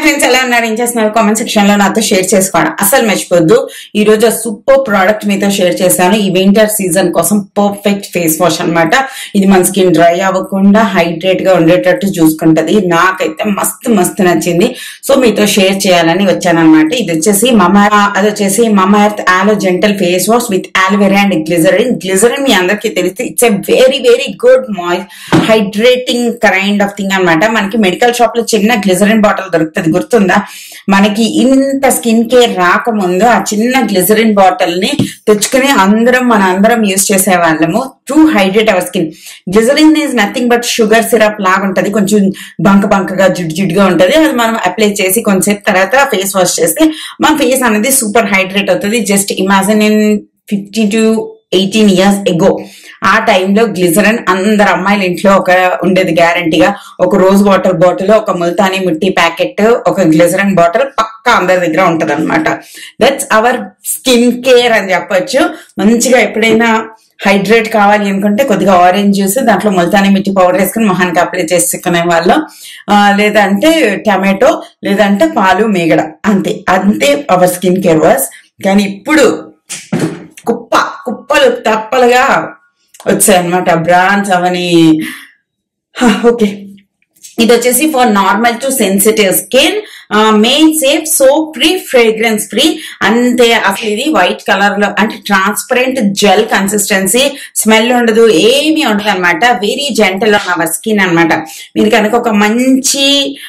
friends ఎలా ఉన్నారు ఏం చేస్తున్నారు కామెంట్ సెక్షన్ లో నాతో షేర్ చేసుకోండి అసలు మర్చిపోద్దు ఈ రోజు సూపర్ ప్రోడక్ట్ మీతో షేర్ చేశాను ఈ వింటర్ సీజన్ కోసం పర్ఫెక్ట్ ఫేస్ వాష్ అన్నమాట ఇది మన స్కిన్ డ్రై అవ్వకుండా హైడ్రేట్ గా ఉండేటట్టు చూసుకుంటది నాకైతే మస్తు మస్తు నచ్చింది సో మీతో షేర్ చేయాలని వచ్చానన్నమాట ఇది వచ్చేసి మమ అది వచ్చేసి Mamaearth aloe gentle face wash with aloe vera and glycerin glycerin మీ అందరికీ తెలిస్తే it's a very very good moist hydrating kind of thing అన్నమాట మనకి మెడికల్ షాప్ లో చిన్న గ్లిజరిన్ బాటిల్ దొరుకుతుంది గుర్తుందా మనకి ఇంత స్కిన్ కేర్ రాకముందు ఆ చిన్న గ్లిజరిన్ బాటిల్ ని తెచ్చుకుని అందరం మన అందరం యూజ్ చేసే వాళ్ళము to hydrate our skin glycerin is nothing but sugar syrup లాగా ఉంటది కొంచెం బంక బంకగా జిడ్డు జిడ్డుగా ఉంటది అది మనం అప్లై చేసి కొంచెంసేపు తర్వాత ఫేస్ వాష్ చేస్తే మన ఫేస్ అనేది సూపర్ హైడ్రేట్ అవుతుంది just imagine in fifty to eighteen years ago ఆ టైంలో గ్లిజరన్ అందరు అమ్మాయిల ఇంట్లో ఒక ఉండేది గ్యారంటీగా ఒక రోజ్ వాటర్ బాటిల్ ఒక ముల్తానీ మిట్టి ప్యాకెట్ ఒక గ్లిజరన్ బాటిల్ పక్కా అందరి దగ్గర ఉంటది అనమాట దట్స్ అవర్ స్కిన్ కేర్ అని చెప్పొచ్చు మంచిగా ఎప్పుడైనా హైడ్రేట్ కావాలి అనుకుంటే కొద్దిగా ఆరెంజ్ జ్యూస్ దాంట్లో ముల్తానీ మిట్టి పౌడర్ వేసుకుని మొహానికి అప్లై చేసుకునే వాళ్ళం ఆ, లేదంటే టమాటో లేదంటే పాలు మేగడ అంతే అంతే అవర్ స్కిన్ కేర్ వాస్ కానీ ఇప్పుడు కుప్ప కుప్పలు తప్పలుగా వచ్చాయన్నమాట బ్రాండ్స్ అవని ఓకే ఇది వచ్చేసి for normal to sensitive skin main safe soap free fragrance free అంతే అసలు ఇది వైట్ కలర్ లో అంటే ట్రాన్స్పరెంట్ జెల్ కన్సిస్టెన్సీ స్మెల్ ఉండదు ఏమీ ఉండదు అనమాట very gentle on our skin అన్నమాట మీరు కనుక ఒక మంచి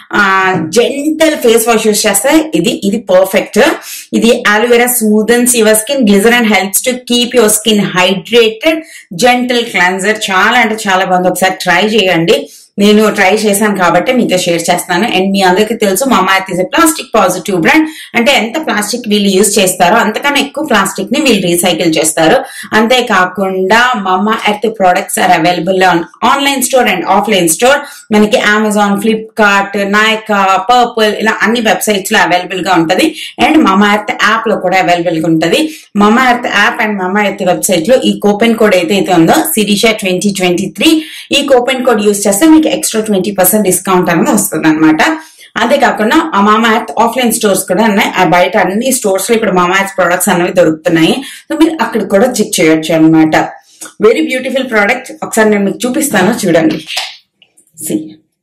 జెంటల్ ఫేస్ వాష్ యూస్ చేస్తే ఇది ఇది పర్ఫెక్ట్ ఇది aloe vera smoothens your skin glycerin and helps to keep your skin hydrated gentle cleanser చాలా అంటే చాలా బాగుంది ఒకసారి ట్రై చేయండి నేను ట్రై చేశాను కాబట్టి మీతో షేర్ చేస్తాను అండ్ మీ అందరికీ తెలుసు మా అమ్మాయి తీసే ప్లాస్టిక్ పాజిటివ్ బ్రాండ్ అంటే ఎంత ప్లాస్టిక్ వీళ్ళు యూజ్ చేస్తారో అంతకన్నా ఎక్కువ ప్లాస్టిక్ ని వీళ్ళు రీసైకిల్ చేస్తారు అంతేకాకుండా Mamaearth products are available on online store and offline store మనకి అమెజాన్ ఫ్లిప్కార్ట్ నాయకా పర్పుల్ ఇలా అన్ని వెబ్సైట్స్ లో అవైలబుల్ గా ఉంటది అండ్ మమ ఎర్త్ యాప్ లో కూడా అవైలబుల్ గా ఉంటది Mamaearth app and Mamaearth website లో ఈ కూపెన్ కోడ్ ఏదైతే ఉందో సిరిషా ట్వంటీ ట్వంటీ త్రీ ఈ కూపెన్ కోడ్ యూస్ చేస్తే మీకు ఎక్స్ట్రా ట్వంటీ పర్సెంట్ డిస్కౌంట్ అనేది వస్తుంది అనమాట అంతేకాకుండా ఆ మామా ఎర్త్ ఆఫ్లైన్ స్టోర్స్ కూడా ఉన్నాయి ఆ బయట అన్ని స్టోర్స్ లో ఇప్పుడు మామా ఎర్త్ ప్రొడక్ట్స్ అనేవి దొరుకుతున్నాయి సో మీరు అక్కడ కూడా చెక్ చేయొచ్చు అనమాట వెరీ బ్యూటిఫుల్ ప్రోడక్ట్ ఒకసారి నేను మీకు చూపిస్తాను చూడండి సి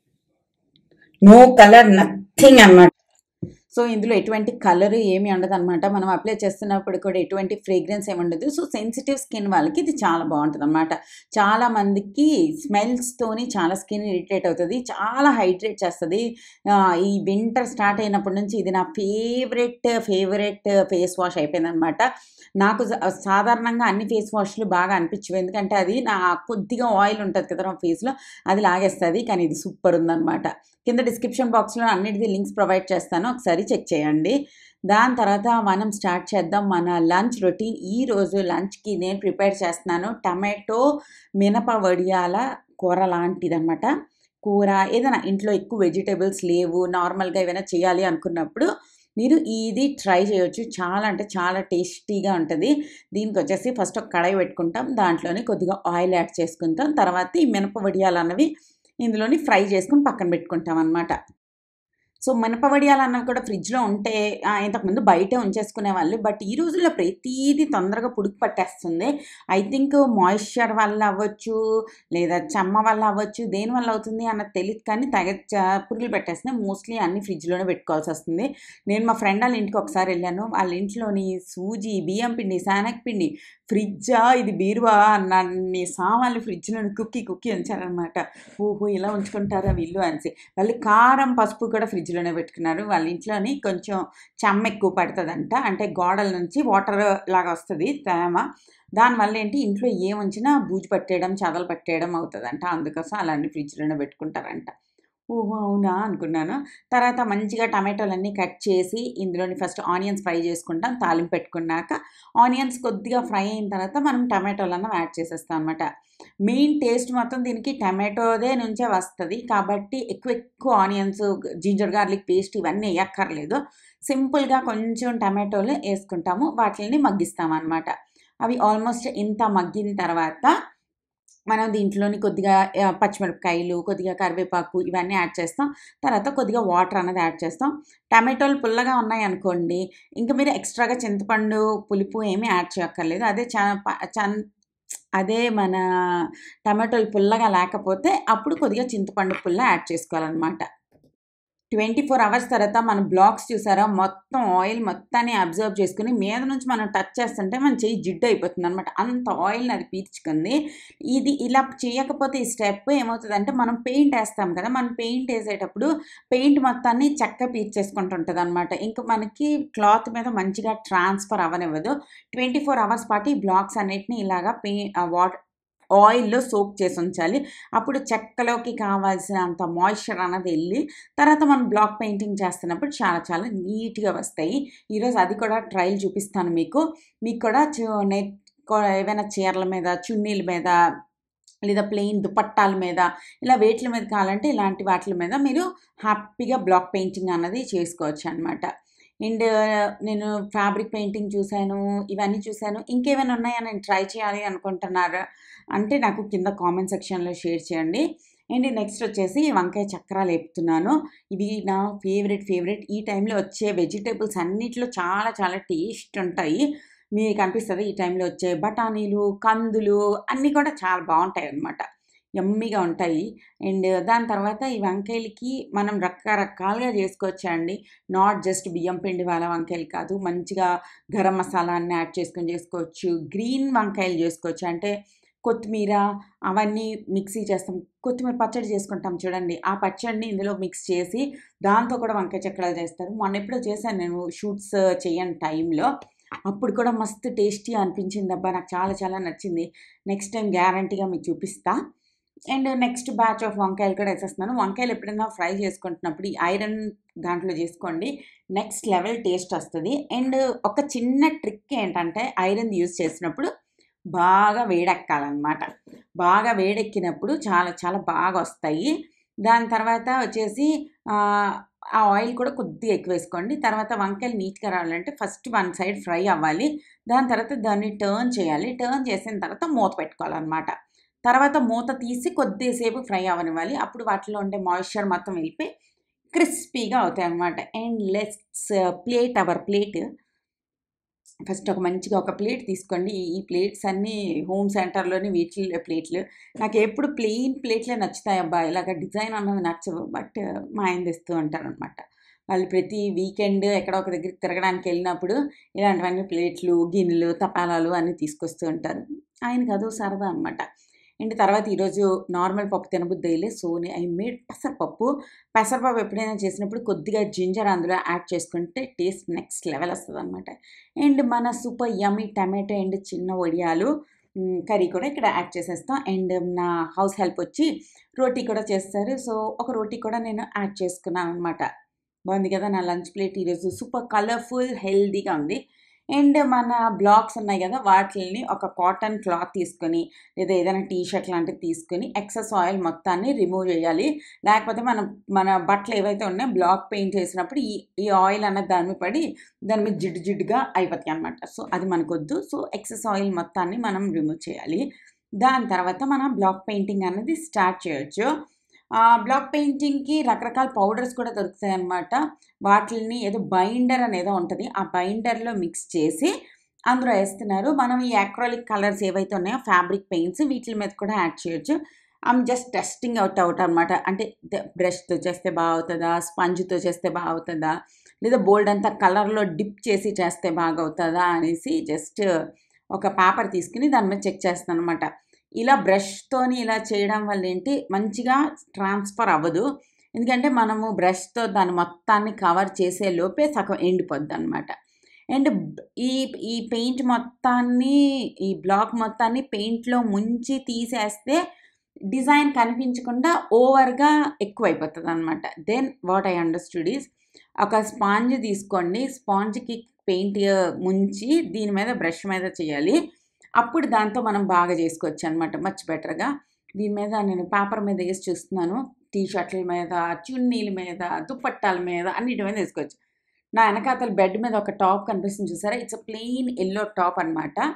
నో కలర్ నథింగ్ అన్నమాట సో ఇందులో ఎటువంటి కలర్ ఏమి ఉండదు అనమాట మనం అప్లై చేస్తున్నప్పుడు కూడా ఎటువంటి ఫ్రేగ్రెన్స్ ఏమి ఉండదు సో సెన్సిటివ్ స్కిన్ వాళ్ళకి ఇది చాలా బాగుంటుంది అనమాట చాలా మందికి స్మెల్స్తోని చాలా స్కిన్ ఇరిటేట్ అవుతుంది చాలా హైడ్రేట్ చేస్తుంది ఆ, ఈ వింటర్ స్టార్ట్ అయినప్పటి నుంచి ఇది నా ఫేవరెట్ ఫేవరెట్ ఫేస్ వాష్ అయిపోయింది అనమాట నాకు సా- సాధారణంగా అన్ని ఫేస్ వాష్లు బాగా అనిపించవు ఎందుకంటే అది నా కొద్దిగా ఆయిల్ ఉంటుంది కదా నా ఫేస్లో అది లాగేస్తుంది కానీ ఇది సూపర్ ఉందన్నమాట కింద డిస్క్రిప్షన్ బాక్స్లో అన్నిటిది లింక్స్ ప్రొవైడ్ చేస్తాను ఒకసారి చెక్ చేయండి దాని తర్వాత మనం స్టార్ట్ చేద్దాం మన లంచ్ రొటీన్ ఈ రోజు లంచ్కి నేను ప్రిపేర్ చేస్తున్నాను టమాటో మినప వడియాల కూర లాంటిదన్నమాట కూర ఏదైనా ఇంట్లో ఎక్కువ వెజిటేబుల్స్ లేవు నార్మల్గా ఏమైనా చేయాలి అనుకున్నప్పుడు మీరు ఇది ట్రై చేయొచ్చు చాలా అంటే చాలా టేస్టీగా ఉంటుంది దీనికి వచ్చేసి ఫస్ట్ ఒక కడాయి పెట్టుకుంటాం దాంట్లోనే కొద్దిగా ఆయిల్ యాడ్ చేసుకుంటాం తర్వాత ఈ మినప వడియాలు అన్నవి ఇందులోని ఫ్రై చేసుకుని పక్కన పెట్టుకుంటాం అనమాట సో మినపవడియాలు అన్నవి కూడా ఫ్రిడ్జ్లో ఉంటే ఆ, ఇంతకుముందు బయటే ఉంచేసుకునే వాళ్ళు బట్ ఈ రోజుల్లో ప్రతిదీ తొందరగా పుడుకు పట్టేస్తుంది ఐ థింక్ మాయిశ్చర్ వల్ల అవ్వచ్చు లేదా చెమ్మ వల్ల అవ్వచ్చు దేని వల్ల అవుతుంది అన్నది తెలియదు కానీ తెగ చ- పురుగులు పెట్టేస్తున్నాయి మోస్ట్లీ అన్ని ఫ్రిడ్జ్లోనే పెట్టుకోవాల్సి వస్తుంది నేను మా ఫ్రెండ్ వాళ్ళ ఇంటికి ఒకసారి వెళ్ళాను వాళ్ళ ఇంట్లోని సూజీ బియ్యం పిండి శనగపిండి ఫ్రిడ్జా ఇది బీరువా అన్ని సామాన్లు ఫ్రిడ్జ్లో కుక్కి కుక్కి ఉంచారనమాట ఓహో ఇలా ఉంచుకుంటారా వీళ్ళు అనేసి వాళ్ళు కారం పసుపు కూడా ఫ్రిడ్జ్లోనే పెట్టుకున్నారు వాళ్ళ ఇంట్లోని కొంచెం చెమ్మ ఎక్కువ పడుతుందంట అంటే గోడల నుంచి వాటర్ లాగా వస్తుంది తేమ దానివల్ల ఏంటి ఇంట్లో ఏం ఉంచినా బూజు పట్టేయడం చదలు పట్టేయడం అవుతుందంట అందుకోసం అలాంటి ఫ్రిడ్జ్లోనే పెట్టుకుంటారంట ఓహో అవునా అనుకున్నాను తర్వాత మంచిగా టమాటోలన్నీ కట్ చేసి ఇందులోని ఫస్ట్ ఆనియన్స్ ఫ్రై చేసుకుంటాం తాలింపు పెట్టుకున్నాక ఆనియన్స్ కొద్దిగా ఫ్రై అయిన తర్వాత మనం టమాటోలన్న యాడ్ చేసేస్తాం అనమాట మెయిన్ టేస్ట్ మొత్తం దీనికి టమాటోదే నుంచే వస్తుంది కాబట్టి ఎక్కువ ఎక్కువ ఆనియన్స్ జింజర్ గార్లిక్ పేస్ట్ ఇవన్నీ వేయక్కర్లేదు సింపుల్గా కొంచెం టమాటోలు వేసుకుంటాము వాటిని మగ్గిస్తాం అనమాట అవి ఆల్మోస్ట్ ఇంత మగ్గిన తర్వాత మనం దీంట్లోని కొద్దిగా ఆ, పచ్చిమిరపకాయలు కొద్దిగా కరివేపాకు ఇవన్నీ యాడ్ చేస్తాం తర్వాత కొద్దిగా వాటర్ అనేది యాడ్ చేస్తాం టమాటోలు పుల్లగా ఉన్నాయి అనుకోండి ఇంకా మీరు ఎక్స్ట్రాగా చింతపండు పులుపు ఏమీ యాడ్ చేయక్కర్లేదు అదే చ ప- చన్ అదే మన టమాటోలు పుల్లగా లేకపోతే అప్పుడు కొద్దిగా చింతపండు పుల్ల యాడ్ చేసుకోవాలన్నమాట ట్వంటీ ఫోర్ అవర్స్ తర్వాత మన బ్లాక్స్ చూసారా మొత్తం ఆయిల్ మొత్తాన్ని అబ్జర్వ్ చేసుకుని మీద నుంచి మనం టచ్ చేస్తుంటే మన చెయ్యి జిడ్డు అయిపోతుంది అనమాట అంత ఆయిల్ని అది పీల్చుకుంది ఇది ఇలా చేయకపోతే ఈ స్టెప్ ఏమవుతుందంటే మనం పెయింట్ వేస్తాం కదా మనం పెయింట్ వేసేటప్పుడు పెయింట్ మొత్తాన్ని చెక్క పీల్చేసుకుంటుంటుంది అనమాట ఇంకా మనకి క్లాత్ మీద మంచిగా ట్రాన్స్ఫర్ అవ్వనివ్వదు ట్వంటీ ఫోర్ అవర్స్ పాటు ఈ బ్లాక్స్ అన్నిటిని ఇలాగా పెయి వాటర్ ఆయిల్లో సోక్ చేసి ఉంచాలి అప్పుడు చెక్కలోకి కావాల్సినంత మాయిశ్చర్ అన్నది వెళ్ళి తర్వాత మనం బ్లాక్ పెయింటింగ్ చేస్తున్నప్పుడు చాలా చాలా నీట్గా వస్తాయి ఈరోజు అది కూడా ట్రయల్ చూపిస్తాను మీకు మీకు కూడా చు- నెట్ కో- ఏవైనా చీరల మీద చున్నీల మీద లేదా ప్లెయిన్ దుపట్టాల మీద ఇలా వేట్ల మీద కావాలంటే ఇలాంటి వాటి మీద మీరు హ్యాపీగా బ్లాక్ పెయింటింగ్ అన్నది చేసుకోవచ్చు అనమాట అండ్ నేను ఫ్యాబ్రిక్ పెయింటింగ్ చూశాను ఇవన్నీ చూశాను ఇంకేమైనా ఉన్నాయా నేను ట్రై చేయాలి అనుకుంటున్నారా అంటే నాకు కింద కామెంట్ సెక్షన్లో షేర్ చేయండి అండ్ నెక్స్ట్ వచ్చేసి వంకాయ చక్రాలు వేపుతున్నాను ఇవి నా ఫేవరెట్ ఫేవరెట్ ఈ టైంలో వచ్చే వెజిటేబుల్స్ అన్నిట్లో చాలా చాలా టేస్ట్ ఉంటాయి మీకు అనిపిస్తుంది ఈ టైంలో వచ్చే బఠానీలు కందులు అన్నీ కూడా చాలా బాగుంటాయి అన్నమాట యమ్మీగా ఉంటాయి అండ్ దాని తర్వాత ఈ వంకాయలకి మనం రకరకాలుగా చేసుకోవచ్చు అండి నాట్ జస్ట్ బియ్యం పిండి వాళ్ళ వంకాయలు కాదు మంచిగా గరం మసాలా అన్ని యాడ్ చేసుకొని చేసుకోవచ్చు గ్రీన్ వంకాయలు చేసుకోవచ్చు అంటే కొత్తిమీర అవన్నీ మిక్సీ చేస్తాం కొత్తిమీర పచ్చడి చేసుకుంటాం చూడండి ఆ పచ్చడిని ఇందులో మిక్స్ చేసి దాంతో కూడా వంకాయ చక్రాలు చేస్తారు మొన్న ఎప్పుడో చేశాను నేను షూట్స్ చేయని టైంలో అప్పుడు కూడా మస్తు టేస్టీ అనిపించింది అబ్బా నాకు చాలా చాలా నచ్చింది నెక్స్ట్ టైం గ్యారంటీగా మీకు చూపిస్తా అండ్ నెక్స్ట్ బ్యాచ్ ఆఫ్ వంకాయలు కూడా వేసేస్తున్నాను వంకాయలు ఎప్పుడైనా ఫ్రై చేసుకుంటున్నప్పుడు ఈ ఐరన్ దాంట్లో చేసుకోండి నెక్స్ట్ లెవెల్ టేస్ట్ వస్తుంది అండ్ ఒక చిన్న ట్రిక్ ఏంటంటే ఐరన్ యూజ్ చేసినప్పుడు బాగా వేడెక్కాలన్నమాట బాగా వేడెక్కినప్పుడు చాలా చాలా బాగా వస్తాయి దాని తర్వాత వచ్చేసి ఆ, ఆ ఆయిల్ కూడా కొద్దిగా ఎక్కువ వేసుకోండి తర్వాత వంకాయలు నీట్గా రావాలంటే ఫస్ట్ వన్ సైడ్ ఫ్రై అవ్వాలి దాని తర్వాత దాన్ని టర్న్ చేయాలి టర్న్ చేసిన తర్వాత మూత పెట్టుకోవాలన్నమాట తర్వాత మూత తీసి కొద్దిసేపు ఫ్రై అవ్వనివ్వాలి అప్పుడు వాటిలో ఉండే మాయిశ్చర్ మొత్తం వెళ్ళిపోయి క్రిస్పీగా అవుతాయి అన్నమాట and let's plate our plate first ఒక మంచిగా ఒక ప్లేట్ తీసుకోండి ఈ ప్లేట్స్ అన్నీ హోమ్ సెంటర్లోని వీటి ప్లేట్లు నాకు ఎప్పుడు ప్లెయిన్ ప్లేట్లే నచ్చుతాయి అబ్బా ఇలాగ డిజైన్ అన్నవి నచ్చవు బట్ మా ఆయన తెస్తూ ఉంటారు అనమాట వాళ్ళు ప్రతి వీకెండ్ ఎక్కడో ఒక దగ్గరికి తిరగడానికి వెళ్ళినప్పుడు ఇలాంటివన్నీ ప్లేట్లు గిన్నెలు తపాలాలు అన్నీ తీసుకొస్తూ ఉంటారు ఆయనకి అదో సరదా అనమాట అండ్ తర్వాత ఈరోజు నార్మల్ పప్పు తినబుద్ధి అయ్యలే సో ఐ మేడ్ పెసరపప్పు పెసరపప్పు ఎప్పుడైనా చేసినప్పుడు కొద్దిగా జింజర్ అందులో యాడ్ చేసుకుంటే టేస్ట్ నెక్స్ట్ లెవెల్ వస్తుంది అనమాట అండ్ మన సూపర్ యమ్మీ టమాటో అండ్ చిన్న వడియాలు మ్, కర్రీ కూడా ఇక్కడ యాడ్ చేసేస్తాం అండ్ నా హౌస్ హెల్ప్ వచ్చి రోటీ కూడా చేస్తారు సో ఒక రోటీ కూడా నేను యాడ్ చేసుకున్నాను అనమాట బాగుంది కదా నా లంచ్ ప్లేట్ ఈరోజు సూపర్ కలర్ఫుల్ హెల్దీగా ఉంది అండ్ మన బ్లాక్స్ ఉన్నాయి కదా వాటిని ఒక కాటన్ క్లాత్ తీసుకొని లేదా ఏదైనా టీ షర్ట్ లాంటివి తీసుకొని ఎక్సెస్ ఆయిల్ మొత్తాన్ని రిమూవ్ చేయాలి లేకపోతే మనం మన బట్టలు ఏవైతే ఉన్నాయో బ్లాక్ పెయింట్ చేసినప్పుడు ఈ ఈ ఆయిల్ అన్నది దాని మీద పడి దాని మీద జిడ్డు జిడ్డుగా అయిపోతాయి అనమాట సో అది మనకొద్దు సో ఎక్సెస్ ఆయిల్ మొత్తాన్ని మనం రిమూవ్ చేయాలి దాని తర్వాత మనం బ్లాక్ పెయింటింగ్ అనేది స్టార్ట్ చేయొచ్చు ఆ బ్లాక్ పెయింటింగ్కి రకరకాల పౌడర్స్ కూడా దొరుకుతాయి అన్నమాట వాటిని ఏదో బైండర్ అనేదో ఉంటుంది ఆ బైండర్లో మిక్స్ చేసి అందులో వేస్తున్నారు మనం ఈ అక్రాలిక్ కలర్స్ ఏవైతే ఉన్నాయో ఫ్యాబ్రిక్ పెయింట్స్ వీటి మీద కూడా యాడ్ చేయొచ్చు I'm just testing out out అనమాట అంటే బ్రష్తో చేస్తే బాగా అవుతుందా స్పంజ్తో చేస్తే బాగా అవుతుందా లేదా బోల్డ్ అంతా కలర్లో డిప్ చేసి చేస్తే బాగా అవుతుందా అనేసి జస్ట్ ఒక పేపర్ తీసుకుని దాని మీద చెక్ చేస్తాను అనమాట ఇలా బ్రష్తోని ఇలా చేయడం వల్ల ఏంటి మంచిగా ట్రాన్స్ఫర్ అవ్వదు ఎందుకంటే మనము బ్రష్తో దాన్ని మొత్తాన్ని కవర్ చేసే లోపే సగం ఎండిపోద్ది అనమాట అండ్ ఈ ఈ పెయింట్ మొత్తాన్ని ఈ బ్లాక్ మొత్తాన్ని పెయింట్లో ముంచి తీసేస్తే డిజైన్ కనిపించకుండా ఓవర్గా ఎక్కువైపోతుంది అనమాట then what I understood is ఒక స్పాంజ్ తీసుకోండి స్పాంజ్కి పెయింట్ ముంచి దీని మీద బ్రష్ మీద చేయాలి అప్పుడు దాంతో మనం బాగా చేసుకోవచ్చు అనమాట మచ్ బెటర్గా దీని మీద నేను పేపర్ మీద వేసి చూస్తున్నాను టీ షర్ట్ల మీద చున్నీల మీద దుప్పట్టాల మీద అన్నిటి మీద వేసుకోవచ్చు నా వెనకాతల బెడ్ మీద ఒక టాప్ కనిపిస్తుంది చూసారా it's a plain yellow top అనమాట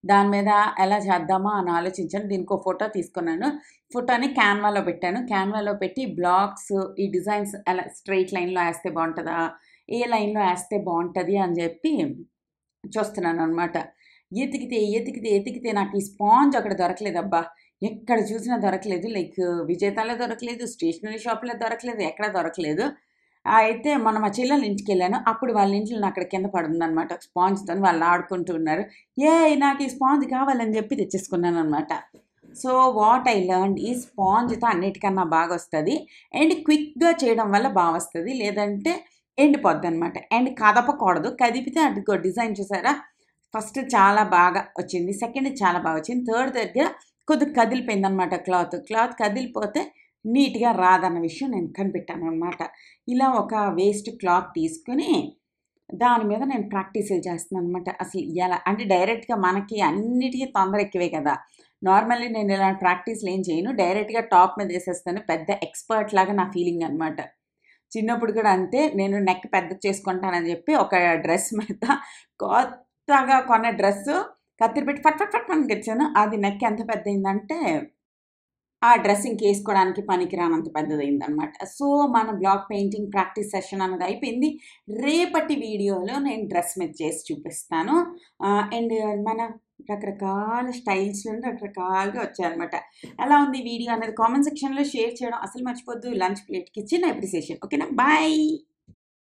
దాని మీద ఎలా చేద్దామా అని ఆలోచించాను దీనికి ఒక ఫోటో తీసుకున్నాను ఫోటోని క్యాన్వాలో పెట్టాను క్యాన్వాలో పెట్టి బ్లాక్స్ ఈ డిజైన్స్ ఎలా స్ట్రైట్ లైన్లో వేస్తే బాగుంటుందా ఏ లైన్లో వేస్తే బాగుంటుంది అని చెప్పి చూస్తున్నాను అనమాట ఎతికితే ఎతికితే ఎతికితే నాకు ఈ స్పాంజ్ అక్కడ దొరకలేదు అబ్బా ఎక్కడ చూసినా దొరకలేదు లైక్ విజేతాలో దొరకలేదు స్టేషనరీ షాప్లో దొరకలేదు ఎక్కడ దొరకలేదు అయితే మొన్న మా చెల్లెల ఇంటికి వెళ్ళాను అప్పుడు వాళ్ళ ఇంట్లో అక్కడ కింద పడుందనమాట స్పాంజ్తో వాళ్ళు ఆడుకుంటూ ఉన్నారు ఏ నాకు ఈ స్పాంజ్ కావాలని చెప్పి తెచ్చేసుకున్నాను అనమాట సో వాట్ ఐ లర్న్ ఈ స్పాంజ్తో అన్నిటికన్నా బాగా వస్తుంది అండ్ క్విక్గా చేయడం వల్ల బాగా వస్తుంది లేదంటే ఎండిపోద్ది అనమాట అండ్ కదపకూడదు కదిపితే అది డిజైన్ చూసారా ఫస్ట్ చాలా బాగా వచ్చింది సెకండ్ చాలా బాగా వచ్చింది థర్డ్ దగ్గర కొద్దిగా కదిలిపోయింది అనమాట క్లాత్ క్లాత్ కదిలిపోతే నీట్గా రాదన్న విషయం నేను కనిపెట్టాను అనమాట ఇలా ఒక వేస్ట్ క్లాత్ తీసుకుని దాని మీద నేను ప్రాక్టీసులు చేస్తున్నాను అనమాట అసలు ఎలా అంటే డైరెక్ట్గా మనకి అన్నిటికీ తొందర ఎక్కువే కదా నార్మల్లీ నేను ఇలా ప్రాక్టీస్లు ఏం చేయను డైరెక్ట్గా టాప్ మీద వేసేస్తాను పెద్ద ఎక్స్పర్ట్ లాగా నా ఫీలింగ్ అనమాట చిన్నప్పుడు కూడా అంతే నేను నెక్ పెద్ద చేసుకుంటానని చెప్పి ఒక డ్రెస్ మీద కొత్తగా కొన్న డ్రెస్ కత్తిరి పెట్టి ఫట్ ఫట్ ఫట్ మనకి ఇచ్చాను అది నెక్ ఎంత పెద్ద అయిందంటే ఆ డ్రెస్ ఇంకేసుకోవడానికి పనికిరానంత పెద్దదైందనమాట సో మన బ్లాక్ పెయింటింగ్ ప్రాక్టీస్ సెషన్ అనేది అయిపోయింది రేపటి వీడియోలో నేను డ్రెస్ మీద చేసి చూపిస్తాను అండ్ మన రకరకాల స్టైల్స్ రకరకాలుగా వచ్చాయన్నమాట ఎలా ఉంది వీడియో అనేది కామెంట్ సెక్షన్లో షేర్ చేయడం అసలు మర్చిపోద్దు లంచ్ ప్లేట్కి చిన్న అప్రిసియేషన్ ఓకేనా బాయ్